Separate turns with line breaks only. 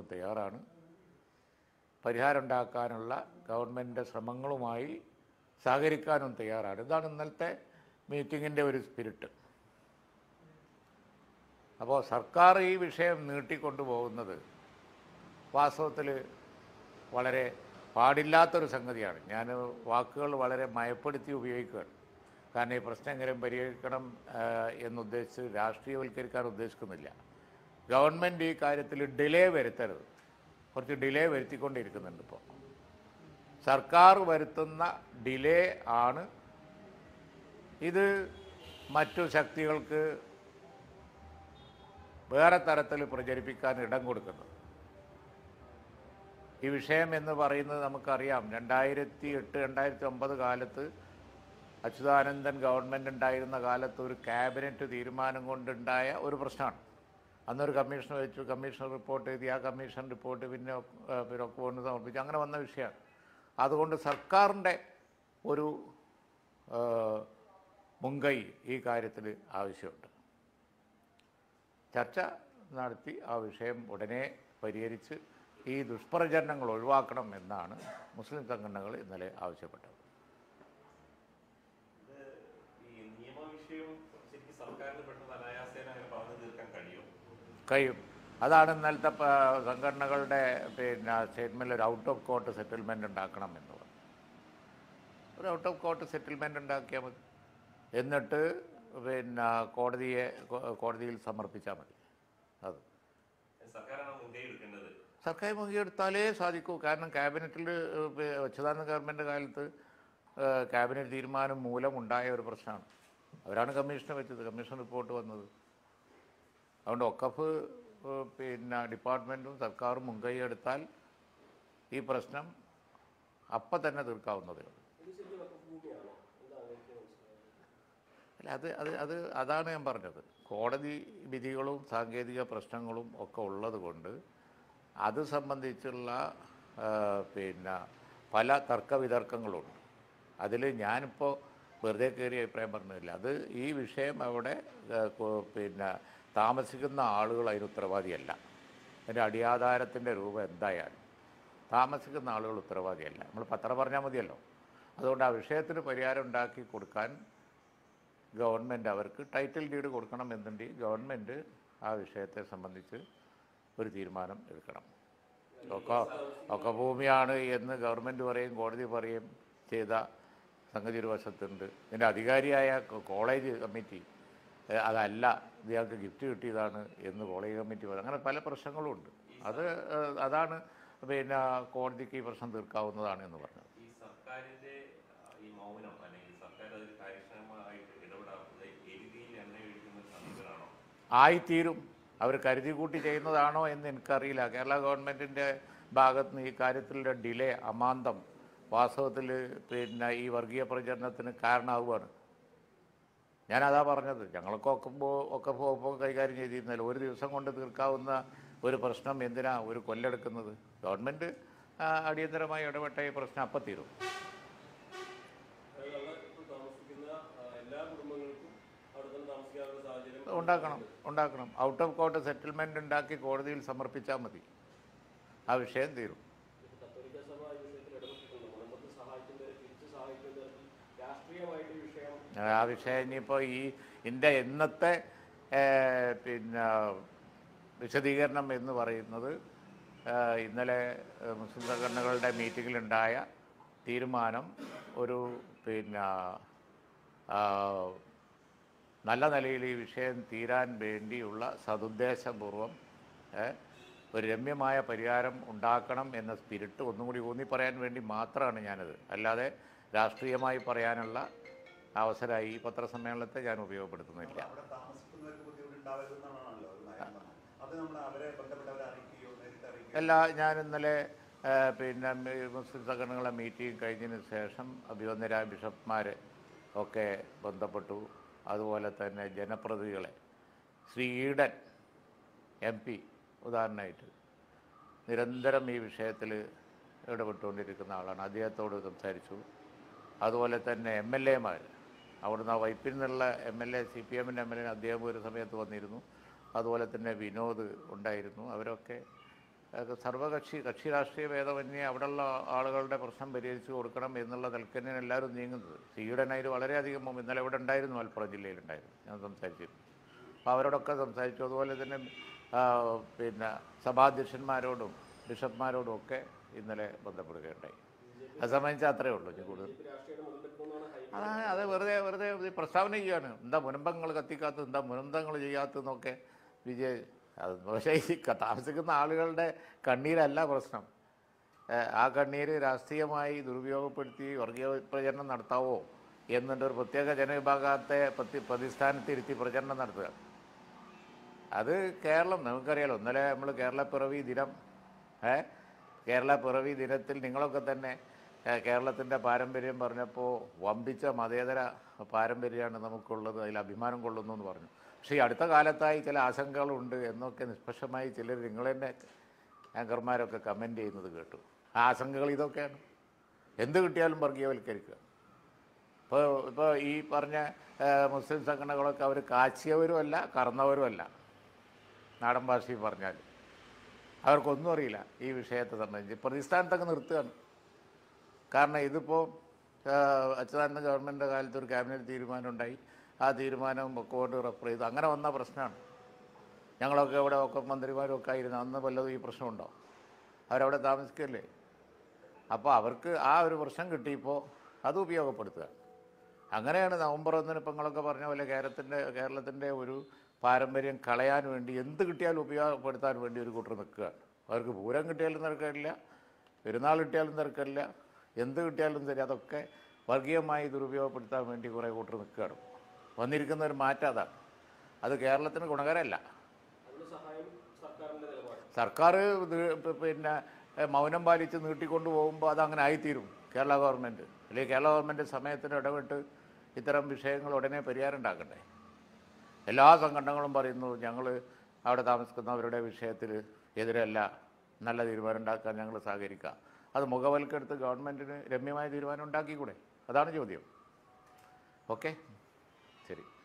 മുഴുവൻ തയ്യാറാണ് പരിഹാരം ഉണ്ടാക്കാനുള്ള ഗവൺമെൻറ്റിൻ്റെ ശ്രമങ്ങളുമായി സഹകരിക്കാനും തയ്യാറാണ് ഇതാണ് ഇന്നലത്തെ മീറ്റിങ്ങിൻ്റെ ഒരു സ്പിരിറ്റ് അപ്പോൾ സർക്കാർ ഈ വിഷയം നീട്ടിക്കൊണ്ടു പോകുന്നത് വാസ്തവത്തിൽ വളരെ പാടില്ലാത്തൊരു സംഗതിയാണ് ഞാൻ വാക്കുകൾ വളരെ മയപ്പെടുത്തി ഉപയോഗിക്കുകയാണ് കാരണം ഈ പ്രശ്നം എങ്ങനെ പരിഹരിക്കണം ആ, എന്നുദ്ദേശിച്ച് രാഷ്ട്രീയവൽക്കരിക്കാൻ ഉദ്ദേശിക്കുന്നില്ല ഗവൺമെൻറ് ഈ കാര്യത്തിൽ ഡിലേ വരുത്തരുത് കുറച്ച് ഡിലേ വരുത്തിക്കൊണ്ടിരിക്കുന്നുണ്ട് ഇപ്പോൾ സർക്കാർ വരുത്തുന്ന ഡിലേ ആണ് ഇത് മറ്റു ശക്തികൾക്ക് വേറെ തരത്തിൽ പ്രചരിപ്പിക്കാൻ ഇടം കൊടുക്കുന്നത് ഈ വിഷയം എന്ന് പറയുന്നത് നമുക്കറിയാം രണ്ടായിരത്തി എട്ട് രണ്ടായിരത്തി ഒമ്പത് കാലത്ത് അച്യുതാനന്ദൻ ഗവൺമെൻറ് ഉണ്ടായിരുന്ന കാലത്ത് ഒരു ക്യാബിനറ്റ് തീരുമാനം കൊണ്ടുണ്ടായ ഒരു പ്രശ്നമാണ് അന്നൊരു കമ്മീഷൻ വെച്ചു കമ്മീഷൻ റിപ്പോർട്ട് എഴുതി ആ കമ്മീഷൻ റിപ്പോർട്ട് പിന്നെ ഏഹ്, പിന്നെ ഒക്കെ കൊണ്ട് സമർപ്പിച്ചു അങ്ങനെ വന്ന വിഷയമാണ് അതുകൊണ്ട് സർക്കാരിൻ്റെ ഒരു ഏഹ്, മുൻകൈ ഈ കാര്യത്തിൽ ആവശ്യമുണ്ട് ചർച്ച നടത്തി ആ വിഷയം ഉടനെ പരിഹരിച്ച് ഈ ദുഷ്പ്രചരണങ്ങൾ ഒഴിവാക്കണം എന്നാണ് മുസ്ലിം സംഘടനകൾ ഇന്നലെ ആവശ്യപ്പെട്ടത്
ഈ നിയമവിഷയം ശരിക്കും സർക്കാരിന് പെട്ടെന്ന് അനായാസേന അങ്ങനെ പറഞ്ഞു തീർക്കാൻ കഴിയും
കഴിയും അതാണ് ഇന്നലത്തെ പ- സംഘടനകളുടെ പിന്നെ സ്റ്റേറ്റ്മെൻറ്റിൽ ഒരു ഔട്ട് ഓഫ് കോർട്ട് സെറ്റിൽമെൻറ്റ് ഉണ്ടാക്കണം എന്ന് പറഞ്ഞു ഒരു ഔട്ട് ഓഫ് കോർട്ട് സെറ്റിൽമെൻറ്റ് ഉണ്ടാക്കിയാൽ മതി എന്നിട്ട് പിന്നെ കോടതിയെ കോ- കോടതിയിൽ സമർപ്പിച്ചാൽ മതി അത്
സർക്കാരാണ് മുൻകൈ എടുക്കേണ്ടത്
സർക്കാർ മുൻകൈയെടുത്താലേ സാധിക്കൂ കാരണം ക്യാബിനറ്റിൽ അച്യുതാനന്ദ ഗവൺമെൻറ് കാലത്ത് ഏഹ്, ക്യാബിനറ്റ് തീരുമാനം മൂലമുണ്ടായ ഒരു പ്രശ്നമാണ് അവരാണ് കമ്മീഷനെ വെച്ചത് കമ്മീഷൻ റിപ്പോർട്ട് വന്നത് അതുകൊണ്ട് ഒക്കഫ് ഏഹ്, പിന്നെ ഡിപ്പാർട്ട്മെൻറ്റും സർക്കാരും മുൻകൈ എടുത്താൽ ഈ പ്രശ്നം അപ്പം തന്നെ തീർക്കാവുന്നതേ ഉള്ളൂ അല്ല അത് അത് അത് അതാണ് ഞാൻ പറഞ്ഞത് കോടതി വിധികളും സാങ്കേതിക പ്രശ്നങ്ങളും ഒക്കെ ഉള്ളത് കൊണ്ട് അത് സംബന്ധിച്ചുള്ള ആ, പിന്നെ പല തർക്ക വിതർക്കങ്ങളുണ്ട് അതിൽ ഞാനിപ്പോൾ വെറുതെ കയറി അഭിപ്രായം പറഞ്ഞില്ല അത് ഈ വിഷയം അവിടെ ആ, കൊ- പിന്നെ താമസിക്കുന്ന ആളുകൾ അതിന് ഉത്തരവാദിയല്ല അതിൻ്റെ അടിയാധാരത്തിൻ്റെ രൂപം എന്തായാലും താമസിക്കുന്ന ആളുകൾ ഉത്തരവാദിയല്ല നമ്മൾ പത്രം പറഞ്ഞാൽ മതിയല്ലോ അതുകൊണ്ട് ആ വിഷയത്തിന് പരിഹാരം ഉണ്ടാക്കി കൊടുക്കാൻ ഗവൺമെൻറ് അവർക്ക് ടൈറ്റിൽ ഡീഡ് കൊടുക്കണം എന്നുണ്ടെങ്കിൽ ഗവൺമെൻറ് ആ വിഷയത്തെ സംബന്ധിച്ച് ഒരു തീരുമാനം എടുക്കണം ഒക്കെ ഒക്കെ ഭൂമിയാണ് എന്ന് ഗവൺമെൻറ് പറയും കോടതി പറയും ചെയ്ത സംഗതി ഒരു വശത്തുണ്ട് ഇതിൻ്റെ അധികാരിയായ കോ- കോളേജ് കമ്മിറ്റി ഏ, അതല്ല ഇയാൾക്ക് ഗിഫ്റ്റ് കിട്ടിയതാണ് എന്ന് കോളേജ് കമ്മിറ്റി പറയും അങ്ങനെ പല പ്രശ്നങ്ങളും ഉണ്ട് അത് ഏ, അതാണ് പിന്നെ കോടതിക്ക് ഈ പ്രശ്നം തീർക്കാവുന്നതാണ് എന്ന് പറഞ്ഞത്
ഈ സർക്കാരിന്റെ ആ, ഈ മൗനം അല്ലെങ്കിൽ സർക്കാർ അതിൽ കാര്യക്ഷമമായിട്ട് ഇടപെടാത്തത് എരുതിയിൽ എണ്ണ ഒഴിക്കുന്ന ഒരു സമീപനാണോ
ആയിത്തീരും അവർ കരുതി കൂട്ടി ചെയ്യുന്നതാണോ എന്ന് എനിക്കറിയില്ല കേരള ഗവൺമെൻറ്റിൻ്റെ ഭാഗത്ത് നിന്ന് ഈ കാര്യത്തിലുള്ള ഡിലേ അമാന്തം വാസ്തവത്തിൽ പിന്നെ ഈ വർഗീയ പ്രചരണത്തിന് കാരണമാവുകയാണ് ഞാനതാ പറഞ്ഞത് ഞങ്ങളൊക്കെ ഒക്കുമ്പോൾ ഒക്കെ പോകുമ്പോൾ കൈകാര്യം ചെയ്തിരുന്നല്ലോ ഒരു ദിവസം കൊണ്ട് തീർക്കാവുന്ന ഒരു പ്രശ്നം എന്തിനാ ഒരു കൊല്ലെടുക്കുന്നത് ഗവൺമെൻറ് ആ, അടിയന്തരമായി ഇടപെട്ട ഈ പ്രശ്നം അപ്പം തീരും
അതായത് അവിടെ ഇപ്പോൾ താമസിക്കുന്ന ആ, എല്ലാ കുടുംബങ്ങൾക്കും അവിടെ തന്നെ താമസിക്കാനുള്ള സാഹചര്യം
ഉണ്ടാക്കണം ഉണ്ടാക്കണം ഔട്ട് ഓഫ് കോർട്ട് സെറ്റിൽമെൻറ്റ് ഉണ്ടാക്കി കോടതിയിൽ സമർപ്പിച്ചാൽ മതി ആ വിഷയം തീരും
ഇപ്പോൾ കത്തോലിക്ക സഭ ഈ വിഷയത്തിൽ ഇടപെട്ടിട്ടുണ്ട് മുഹമ്മദ് സഹായിക്കുന്നവരെ തിരിച്ച് സഹായിക്കുന്ന തരത്തിൽ രാഷ്ട്രീയമായിട്ട് ഈ വിഷയം
ആ വിഷയം ഇനിയിപ്പോൾ ഈ ഇതിൻ്റെ ഇന്നത്തെ ഏർ, പിന്നെ വിശദീകരണം എന്ന് പറയുന്നത് ഏർ, ഇന്നലെ ഏർ, മുസ്ലിം സംഘടനകളുടെ മീറ്റിങ്ങിലുണ്ടായ തീരുമാനം ഒരു പിന്നെ ആ, നല്ല നിലയിൽ ഈ വിഷയം തീരാൻ വേണ്ടിയുള്ള സതുദ്ദേശപൂർവം ഏ, ഒരു രമ്യമായ പരിഹാരം ഉണ്ടാക്കണം എന്ന സ്പിരിറ്റ് ഒന്നും കൂടി ഊന്നി പറയാൻ വേണ്ടി മാത്രമാണ് ഞാനത് അല്ലാതെ രാഷ്ട്രീയമായി പറയാനുള്ള അവസരമായി ഈ പത്രസമ്മേളനത്തെ ഞാൻ ഉപയോഗപ്പെടുത്തുന്നില്ല
അവിടെ താമസിക്കുന്നവർക്ക് ബുദ്ധിമുട്ടുണ്ടാവരുതെന്നാണല്ലോ ഒരു നയം പറഞ്ഞത്. അത് നമ്മൾ അവരെ ബന്ധപ്പെട്ടവരെ അറിയിക്കുകയോ നേരിട്ട് അറിയിക്കുകയോ
എല്ലാ ഞാൻ ഇന്നലെ ഏ, പിന്നെ മി- മുസ്ലിം സംഘടനകളെ മീറ്റിംഗ് കഴിഞ്ഞതിന് ശേഷം അഭിവന്ദരായ ബിഷപ്പ്മാരെ ഒക്കെ ബന്ധപ്പെട്ടു അതുപോലെ തന്നെ ജനപ്രതിനിധികളെ ശ്രീ ഈഡൻ എം പി ഉദാഹരണമായിട്ട് നിരന്തരം ഈ വിഷയത്തിൽ ഇടപെട്ടുകൊണ്ടിരിക്കുന്ന ആളാണ് അദ്ദേഹത്തോട് സംസാരിച്ചു അതുപോലെ തന്നെ എം എൽ എമാർ അവിടുന്ന് ആ വൈപ്പിൽ നിന്നുള്ള M L A C P എമ്മിൻ്റെ എം എൽ എ അദ്ദേഹം ഒരു സമയത്ത് വന്നിരുന്നു അതുപോലെ തന്നെ വിനോദ് ഉണ്ടായിരുന്നു അവരൊക്കെ ഏഹ്, സർവകക്ഷി കക്ഷി രാഷ്ട്രീയ ഭേദമന്യേ അവിടെയുള്ള ആളുകളുടെ പ്രശ്നം പരിഹരിച്ചു കൊടുക്കണം എന്നുള്ള നിലക്ക് തന്നെയാണ് എല്ലാവരും നീങ്ങുന്നത് സീഡനായിട്ട് വളരെയധികം മുമ്പ് ഇന്നലെ ഇവിടെ ഉണ്ടായിരുന്നു മലപ്പുറം ജില്ലയിലുണ്ടായിരുന്നു ഞാൻ സംസാരിച്ചിരുന്നു അപ്പോൾ അവരോടൊക്കെ സംസാരിച്ചു അതുപോലെ തന്നെ ആ, പിന്നെ സഭാധ്യക്ഷന്മാരോടും ബിഷപ്പ്മാരോടും ഒക്കെ ഇന്നലെ ബന്ധപ്പെടുകയുണ്ടായി അത് സംബന്ധിച്ച് അത്രയേ ഉള്ളൂ ഇനി കൂടുതൽ
രാഷ്ട്രീയം മുൻപെടുക്കുന്നതാണ് ഹൈ
അതാണ് അത് വെറുതെ വെറുതെ ഇത് പ്രസ്താവന ചെയ്യാണ് എന്താ മുനമ്പങ്ങൾ കത്തിക്കാത്തത് എന്താ മുനന്തങ്ങൾ ചെയ്യാത്തതെന്നൊക്കെ വിജയ് അത് പക്ഷേ ഈ ക- താമസിക്കുന്ന ആളുകളുടെ കണ്ണീരല്ല പ്രശ്നം ഏഹ് ആ കണ്ണീര് രാഷ്ട്രീയമായി ദുരുപയോഗപ്പെടുത്തി വർഗീയ പ്രചരണം നടത്താവോ എന്നിട്ട് ഒരു പ്രത്യേക ജനവിഭാഗത്തെ പ്രതി പ്രതിസ്ഥാനത്തിരുത്തി പ്രചരണം നടത്തുക അത് കേരളം നമുക്കറിയാലോ ഇന്നലെ നമ്മൾ കേരള പിറവി ദിനം ഏ കേരള പിറവി ദിനത്തിൽ നിങ്ങളൊക്കെ തന്നെ കേരളത്തിൻ്റെ പാരമ്പര്യം പറഞ്ഞപ്പോൾ വമ്പിച്ച മതേതര പാരമ്പര്യമാണ് നമുക്കുള്ളത് അതിൽ അഭിമാനം കൊള്ളുന്നു എന്ന് പറഞ്ഞു പക്ഷേ ഈ അടുത്ത കാലത്തായി ചില ആശങ്കകളുണ്ട് എന്നൊക്കെ നിഷ്പക്ഷമായി ചിലർ നിങ്ങൾ തന്നെ ആങ്കർമാരൊക്കെ കമൻറ്റ് ചെയ്യുന്നത് കേട്ടു ആ ആശങ്കകൾ ഇതൊക്കെയാണ് എന്ത് കിട്ടിയാലും വർഗീയവൽക്കരിക്കുക ഇപ്പോൾ ഇപ്പോൾ ഈ പറഞ്ഞ ആ, മുസ്ലിം സംഘടനകളൊക്കെ അവർ കാച്ചിയവരുമല്ല കറന്നവരുമല്ല നാടൻ ഭാഷയിൽ പറഞ്ഞാൽ അവർക്കൊന്നും അറിയില്ല ഈ വിഷയത്തെ സംബന്ധിച്ച് പ്രതിസ്ഥാനത്തൊക്കെ നിർത്തുകയാണ് കാരണം ഇതിപ്പോൾ അച്യുതാനന്ദ ഗവൺമെൻറ് കാലത്ത് ഒരു ക്യാബിനറ്റ് തീരുമാനം ഉണ്ടായി ആ തീരുമാനം ഒക്കെ കൊണ്ട് റെഫർ ചെയ്തു അങ്ങനെ വന്ന പ്രശ്നമാണ് ഞങ്ങളൊക്കെ ഇവിടെ ഒക്കെ മന്ത്രിമാരും ഒക്കെ ആയിരുന്നു അന്ന് വല്ലതും ഈ പ്രശ്നമുണ്ടോ അവരവിടെ താമസിക്കല്ലേ അപ്പോൾ അവർക്ക് ആ ഒരു പ്രശ്നം കിട്ടിയപ്പോൾ അത് ഉപയോഗപ്പെടുത്തുക അങ്ങനെയാണ് നവംബർ ഒന്നിന് ഇപ്പം നിങ്ങളൊക്കെ പറഞ്ഞ പോലെ കേരളത്തിൻ്റെ കേരളത്തിൻ്റെ ഒരു പാരമ്പര്യം കളയാൻ വേണ്ടി എന്ത് കിട്ടിയാലും ഉപയോഗപ്പെടുത്താൻ വേണ്ടി ഒരു കൂട്ടർ നിൽക്കുകയാണ് അവർക്ക് പൂരം കിട്ടിയാലും തിരക്കില്ല പെരുന്നാൾ കിട്ടിയാലും തിരക്കില്ല എന്ത് കിട്ടിയാലും ശരി അതൊക്കെ വർഗീയമായി ദുരുപയോഗപ്പെടുത്താൻ വേണ്ടി കുറേ കൂട്ടർ നിൽക്കുകയാണ് വന്നിരിക്കുന്ന ഒരു മാറ്റം അതാണ് അത് കേരളത്തിന് ഗുണകരമല്ല
അതിന് സഹായം സർക്കാരിന്റെ നിലപാട്
സർക്കാർ ഇത് പ- പിന്നെ എ, മൗനം പാലിച്ച് നീട്ടിക്കൊണ്ടു പോകുമ്പോൾ അതങ്ങനെ ആയിത്തീരും കേരള ഗവൺമെൻറ് അല്ലെങ്കിൽ കേരള ഗവൺമെൻറ് സമയത്തിന് ഇടപെട്ട് ഇത്തരം വിഷയങ്ങൾ ഉടനെ പരിഹാരം ഉണ്ടാക്കണ്ടേ എല്ലാ സംഘടനകളും പറയുന്നു ഞങ്ങൾ അവിടെ താമസിക്കുന്നവരുടെ വിഷയത്തിൽ എതിരല്ല നല്ല തീരുമാനം ഉണ്ടാക്കാൻ ഞങ്ങൾ സഹകരിക്കാം അത് മുഖവൽക്കെടുത്ത് ഗവൺമെൻറ്റിന് രമ്യമായ തീരുമാനം ഉണ്ടാക്കിക്കൂടെ അതാണ് ചോദ്യം ഓക്കെ ശരി